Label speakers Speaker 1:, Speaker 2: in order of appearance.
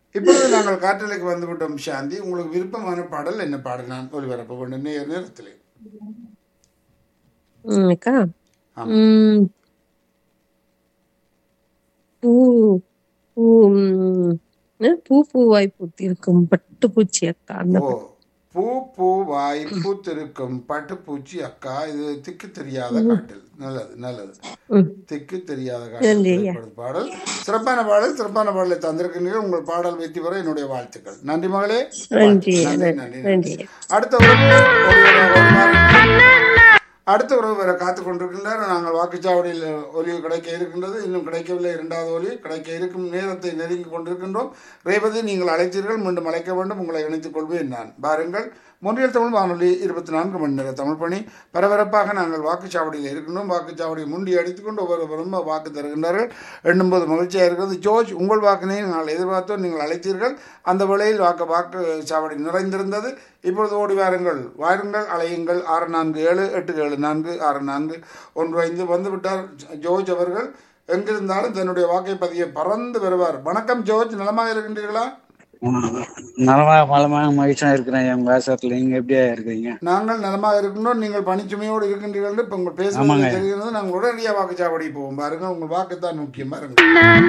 Speaker 1: இப்பொழுது நாங்கள் காற்றலைக்கு வந்துவிட்டோம் சாந்தி உங்களுக்கு விருப்பமான பாடல் என்ன பாடல் நான் ஒளிபரப்ப வேண்டும் நேர நேரத்தில்
Speaker 2: ம், அக்கா
Speaker 1: ஆமா.
Speaker 2: ம். பூ பூ ம், என்ன? பூ பூவாய் பூத்திருக்கும் பட்டுப்பூச்சி அக்கா அந்த
Speaker 1: ஓ பூ பூ வாய் பூத்திருக்கும் பட்டுப்பூச்சி அக்கா இது திக்கு தெரியாத காட்டில் நல்லது நல்லது
Speaker 2: ம்.
Speaker 1: திக்கு தெரியாத காட்டில்
Speaker 2: நன்றி ஐயா.
Speaker 1: திரைப்பட பாடல் சிறப்பான பாடல் சிறப்பான பாடலை தந்திருக்கின்றீர்கள் உங்கள் பாடல் வெற்றி பெற என்னுடைய வாழ்த்துக்கள் நன்றி மகளே
Speaker 2: நன்றி
Speaker 1: நன்றி
Speaker 2: நன்றி
Speaker 1: நன்றி
Speaker 2: நன்றி
Speaker 1: அடுத்த உறவு ஒருவர் வருவார். அடுத்த உறவு வர காத்து கொண்டிருக்கின்றார் நாங்கள் வாக்குச்சாவடியில் ஒலி கிடைக்க இருக்கின்றது இன்னும் கிடைக்கவில்லை இரண்டாவது ஒலி கிடைக்க இருக்கும் நேரத்தை நெருங்கி கொண்டிருக்கின்றோம் ரேவதி நீங்கள் அழைத்தீர்கள் மீண்டும் அழைக்க வேண்டும் உங்களை இணைத்துக் கொள்வேன் நான் பாருங்கள் முன்னில் தமிழ் வானொலி இருபத்தி நான்கு மணி நேர தமிழ் பணி பரபரப்பாக நாங்கள் வாக்குச்சாவடியில் இருக்கின்றோம் வாக்குச்சாவடியை முண்டி அடித்துக்கொண்டு ஒவ்வொருவரும் வாக்கு தருகின்றார்கள் எண்ணும்போது மகிழ்ச்சியாக இருக்கிறது ஜோர்ஜ் உங்கள் வாக்கினை நாங்கள் எதிர்பார்த்தோம் நீங்கள் அழைத்தீர்கள் அந்த வேளையில் வாக்கு வாக்கு சாவடி நிறைந்திருந்தது இப்பொழுது ஓடி வாருங்கள் வாருங்கள் அலையுங்கள் ஆறு நான்கு ஏழு எட்டு ஏழு நான்கு ஆறு நான்கு ஒன்று ஐந்து வந்துவிட்டார் ஜோர்ஜ் அவர்கள் எங்கிருந்தாலும் தன்னுடைய வாக்கை பதிய பறந்து வருவார் வணக்கம் ஜோர்ஜ் நலமாக இருக்கின்றீர்களா
Speaker 3: நலமாக பலமாக மகிழ்ச்சியா இருக்கிறேன் என் பேசத்துல நீங்க எப்படியா இருக்கிறீங்க
Speaker 1: நாங்கள் நலமாக இருக்கின்றோம் நீங்கள் பணிச்சுமையோடு இருக்கின்றீர்கள் என்று இப்போ உங்கள் பேசுவது
Speaker 3: ஆமாங்க.
Speaker 1: தெரிகிறது நாங்கள் உடனடியாக வாக்குச்சாவடி போவோம் பாருங்கள் உங்கள் வாக்கு தான் முக்கியம் பாருங்கள்